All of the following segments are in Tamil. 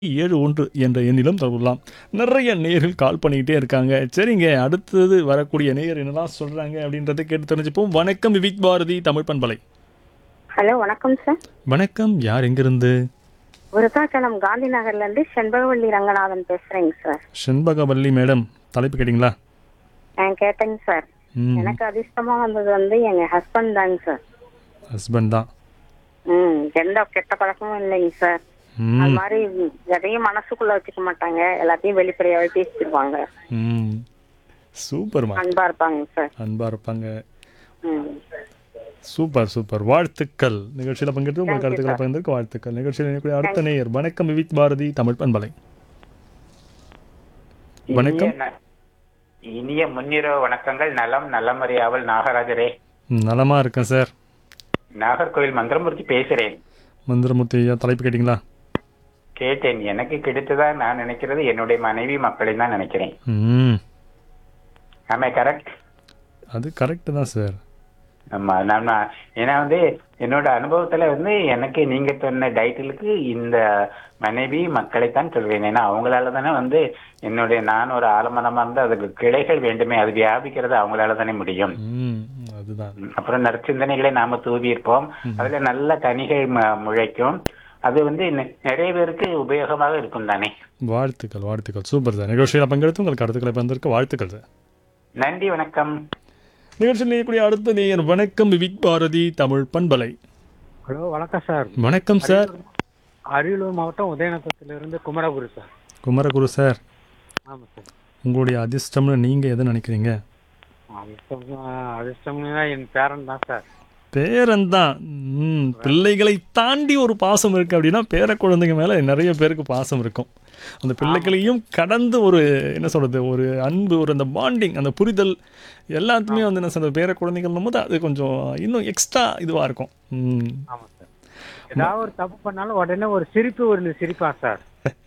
ஏழு ஒன்று என்ற எண்ணிலும் தரலாம் நிறைய நேயர்கள் கால் பண்ணிக்கிட்டே இருக்காங்க சரிங்க அடுத்தது வரக்கூடிய நேயர் என்னலாம் சொல்றாங்க அப்படின்றத கேட்டு தெரிஞ்சுப்போம் வணக்கம் விவிக் பாரதி தமிழ் பண்பலை ஹலோ வணக்கம் சார் வணக்கம் யார் எங்கிருந்து விருத்தாச்சலம் காந்தி நகர்ல இருந்து செண்பகவல்லி ரங்கநாதன் பேசுறேங்க சார் செண்பகவல்லி மேடம் தலைப்பு கேட்டிங்களா நான் கேட்டேங்க சார் ம் எனக்கு அதிர்ஷ்டமா வந்தது வந்து எங்க ஹஸ்பண்ட் தாங்க சார் ஹஸ்பண்ட் தான் ம் எந்த கெட்ட பழக்கமும் இல்லைங்க சார் ம் அது மாதிரி எதையும் மனசுக்குள்ள வச்சுக்க மாட்டாங்க எல்லாத்தையும் வெளிப்படையாவே பேசிடுவாங்க ம் சூப்பர்மா அன்பா இருப்பாங்க சார் அன்பா இருப்பாங்க ம் சூப்பர் சூப்பர் வாழ்த்துக்கள் நிகழ்ச்சியில் பங்கேற்று உங்கள் கருத்துக்களை பகிர்ந்ததுக்கு வாழ்த்துக்கள் நிகழ்ச்சியில் இணையக்கூடிய அடுத்த நேயர் வணக்கம் விவிக் பாரதி தமிழ் பண்பலை வணக்கம். இனிய ந- இனிய முன்னிரவு வணக்கங்கள் நலம் நல்லமறியாவல் நாகராஜரே ம், நலமா இருக்கேன் சார் நாகர்கோவில் மந்திரமூர்த்தி பேசுறேன் மந்திரமூர்த்தி ஐயா தலைப்பு கேட்டிங்களா கேட்டேன் எனக்கு கிடைத்ததா நான் நினைக்கிறது என்னுடைய மனைவி மக்களை தான் நினைக்கிறேன் ம் ஆமா கரெக்ட் அது கரெக்டு தான் சார் ஆமா நான் நான்- ஏன்னா வந்து என்னோட அனுபவத்துல வந்து எனக்கு நீங்க சொன்ன டைட்டிலுக்கு இந்த மனைவி மக்களைத்தான் சொல்வேன் ஏன்னா அவங்களால தானே வந்து என்னுடைய நான் ஒரு ஆலமரமா இருந்து அதுக்கு கிளைகள் வேண்டுமே அது வியாபிக்கிறது அவங்களால தானே முடியும் ம் அதுதான் அப்புறம் நற்சிந்தனைகளை நாம தூவி இருப்போம் அதுல நல்ல கனிகள் ம- முளைக்கும் அது வந்து நெ- நிறைய பேருக்கு உபயோகமாக இருக்கும் தானே வாழ்த்துக்கள் வாழ்த்துக்கள் சூப்பர் சார் நிகழ்ச்சியில் பங்கெடுத்து உங்கள் கருத்துக்களை பகிர்ந்ததற்கு வாழ்த்துக்கள் சார் நன்றி வணக்கம் நிகழ்ச்சியில் இணையக்கூடிய அடுத்த நேயர் வணக்கம் விவிக் பாரதி தமிழ் பண்பலை ஹலோ வணக்கம் சார் வணக்கம் சார் அரியலூர் மாவட்டம் உதயநத்தத்திலிருந்து குமரகுரு சார் குமரகுரு சார் ஆமாம் சார் உங்களுடைய அதிர்ஷ்டம்னு நீங்கள் எதை நினைக்கிறீங்க அதிர்ஷ்டம் அதிர்ஷ்டம்னா என் பேரன் தான் சார் பேரன் தான் ம், பிள்ளைகளை தாண்டி ஒரு பாசம் இருக்கு அப்படின்னா பேர குழந்தைங்க மேல நிறைய பேருக்கு பாசம் இருக்கும் அந்த பிள்ளைகளையும் கடந்து ஒரு என்ன சொல்றது ஒரு அன்பு ஒரு அந்த பாண்டிங் அந்த புரிதல் எல்லாத்துமே வந்து என்ன சொல்றது பேர குழந்தைகள் போது அது கொஞ்சம் இன்னும் எக்ஸ்ட்ரா இதுவா இருக்கும் ம். ஆமாம் சார் ஏதாவது ஒரு தப்பு பண்ணாலும் உடனே ஒரு சிரிப்பு ஒரு சிரிப்பான் சார்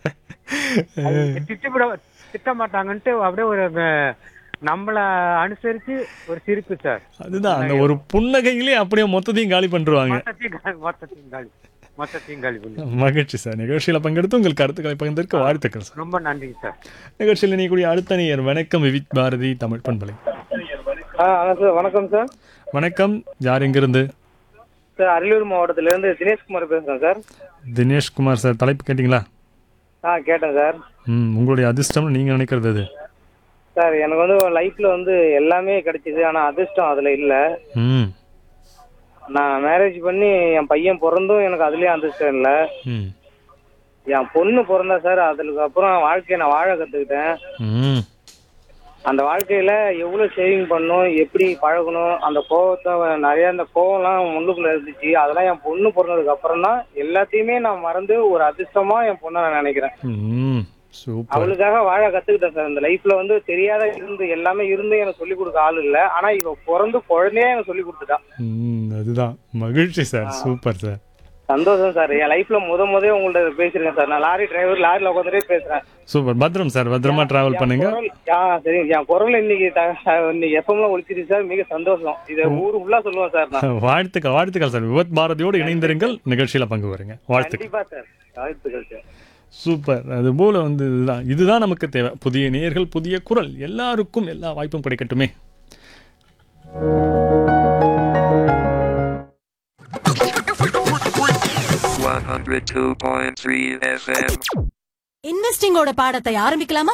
அது திட்டமிட திட்ட மாட்டாங்கன்ட்டு அப்படியே ஒரு அஹ், நம்மள அனுசரிச்சு ஒரு சிரிப்பு சார் அதுதான் அந்த ஒரு புன்னகையிலே அப்படியே மொத்தத்தையும் காலி பண்ணிருவாங்க மொத்தத்தையும் காலி- மொத்தத்தையும் காலி மொத்தத்தையும் காலி பண்ணி மகிழ்ச்சி சார் நிகழ்ச்சியில் பங்கெடுத்து உங்கள் கருத்துக்களை பகிர்ந்ததற்கு வாழ்த்துக்கள் சார் ரொம்ப நன்றிங்க சார் நிகழ்ச்சியில் இணையக்கூடிய அடுத்த நேயர் வணக்கம் விவிக் பாரதி தமிழ் பண்பலை ஆ ஆமாம் சார் வணக்கம் சார் வணக்கம் யார் எங்கிருந்து சார் அரியலூர் மாவட்டத்திலேருந்து தினேஷ்குமார் பேசுகிறேன் சார் தினேஷ்குமார் சார் தலைப்பு கேட்டிங்களா ஆ கேட்டேன் சார் ம் உங்களுடைய அதிர்ஷ்டம்னு நீங்கள் நினைக்கிறது அது சார் எனக்கு வந்து லைஃப்பில் வந்து எல்லாமே கிடைச்சிது ஆனால் அதிர்ஷ்டம் அதில் இல்லை ம் நான் மேரேஜ் பண்ணி என் பையன் பிறந்தும் எனக்கு அதுலேயும் அதிர்ஷ்டம் இல்லை ம் என் பொண்ணு பிறந்தா சார் அதுக்கு அப்புறம் வாழ்க்கையை நான் வாழ கற்றுக்கிட்டேன் ம் அந்த வாழ்க்கையில் எவ்வளோ சேவிங் பண்ணணும் எப்படி பழகணும் அந்த கோவத்தை நிறைய அந்த கோவம்லாம் முள்ளுக்குள்ளே இருந்துச்சு அதெல்லாம் என் பொண்ணு பிறந்ததுக்கு அப்புறம் தான் எல்லாத்தையுமே நான் மறந்து ஒரு அதிர்ஷ்டமாக என் பொண்ணை நான் நினைக்கிறேன் ம் சூப்பர் அவளுக்காக வாழ கத்துக்கிட்டேன் சார் இந்த லைஃப்ல வந்து தெரியாத இருந்து எல்லாமே இருந்து எனக்கு சொல்லி கொடுக்க ஆள் இல்ல ஆனா இவ பிறந்து குழந்தையே எனக்கு சொல்லி கொடுத்துட்டா ம் அதுதான் மகிழ்ச்சி சார் சூப்பர் சார் சந்தோஷம் சார் என் லைஃப்ல முத முத உங்கள்ட்ட பேசிருக்கேன் சார் நான் லாரி டிரைவர் லாரில உட்காந்துட்டே பேசுறேன் சூப்பர் பத்திரம் சார் பத்திரமா டிராவல் பண்ணுங்க குரல் ஆ சரி என் குரல் இன்னைக்கு த- இன்னைக்கு எப்பவும் ஒழிச்சிருக்கு சார் மிக சந்தோஷம் இதை ஊரு ஃபுல்லா சொல்லுவேன் சார் நான் வாழ்த்துக்கள் வாழ்த்துக்கள் சார் விபத் பாரதியோடு இணைந்திருங்கள் நிகழ்ச்சியில் பங்கு வருங்க வாழ்த்துக்கள் கண்டிப்பா சார் வாழ்த்துக்கள் சார் சூப்பர் அது போல வந்து இதுதான் இதுதான் நமக்கு தேவை புதிய நேயர்கள் புதிய குரல் எல்லாருக்கும் எல்லா வாய்ப்பும் கிடைக்கட்டுமே One hundred two point three FM. இன்வெஸ்டிங்கோட பாடத்தை ஆரம்பிக்கலாமா